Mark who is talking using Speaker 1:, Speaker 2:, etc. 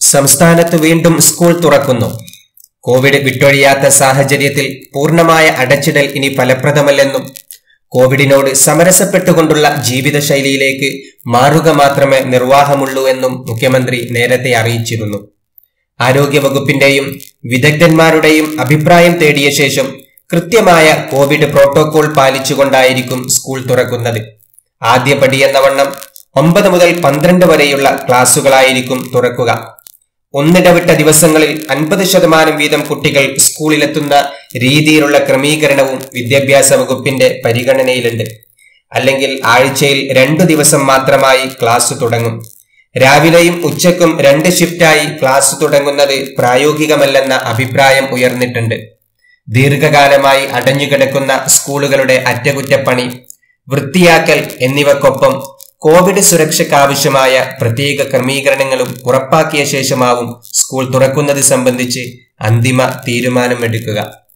Speaker 1: സംസ്ഥാനത്ത് വീണ്ടും സ്കൂൾ തുറക്കുന്നു കോവിഡ് വിട്ടൊഴിയാത്ത സാഹചര്യത്തിൽ പൂർണ്ണമായ അടച്ചിടൽ ഇനി ഫലപ്രദമല്ലെന്നും കോവിഡിനോട് സമരസപ്പെട്ടുകൊണ്ടുള്ള ജീവിതശൈലിയിലേക്ക് മാറുക മാത്രമേ നിർവാഹമുള്ളൂ എന്നും മുഖ്യമന്ത്രി നേരത്തെ അറിയിച്ചിരുന്നു ആരോഗ്യവകുപ്പിന്റെയും വിദഗ്ധന്മാരുടെയും അഭിപ്രായം തേടിയ ശേഷം കൃത്യമായ കോവിഡ് പ്രോട്ടോകോൾ പാലിച്ചുകൊണ്ടായിരിക്കും സ്കൂൾ തുറക്കുന്നത് ആദ്യപടി എന്ന വണ്ണം ഒമ്പത് മുതൽ പന്ത്രണ്ട് വരെയുള്ള ക്ലാസുകളായിരിക്കും തുറക്കുക ഒന്നിടവിട്ട ദിവസങ്ങളിൽ അൻപത് ശതമാനം വീതം കുട്ടികൾ സ്കൂളിലെത്തുന്ന രീതിയിലുള്ള ക്രമീകരണവും വിദ്യാഭ്യാസ വകുപ്പിന്റെ പരിഗണനയിലുണ്ട് അല്ലെങ്കിൽ ആഴ്ചയിൽ രണ്ടു ദിവസം മാത്രമായി ക്ലാസ് തുടങ്ങും രാവിലെയും ഉച്ചക്കും രണ്ട് ഷിഫ്റ്റായി ക്ലാസ് തുടങ്ങുന്നത് പ്രായോഗികമല്ലെന്ന അഭിപ്രായം ഉയർന്നിട്ടുണ്ട് ദീർഘകാലമായി അടഞ്ഞുകിടക്കുന്ന സ്കൂളുകളുടെ അറ്റകുറ്റപ്പണി വൃത്തിയാക്കൽ എന്നിവക്കൊപ്പം കോവിഡ് സുരക്ഷയ്ക്കാവശ്യമായ പ്രത്യേക ക്രമീകരണങ്ങളും ഉറപ്പാക്കിയ ശേഷമാവും സ്കൂൾ തുറക്കുന്നത് സംബന്ധിച്ച് അന്തിമ തീരുമാനമെടുക്കുക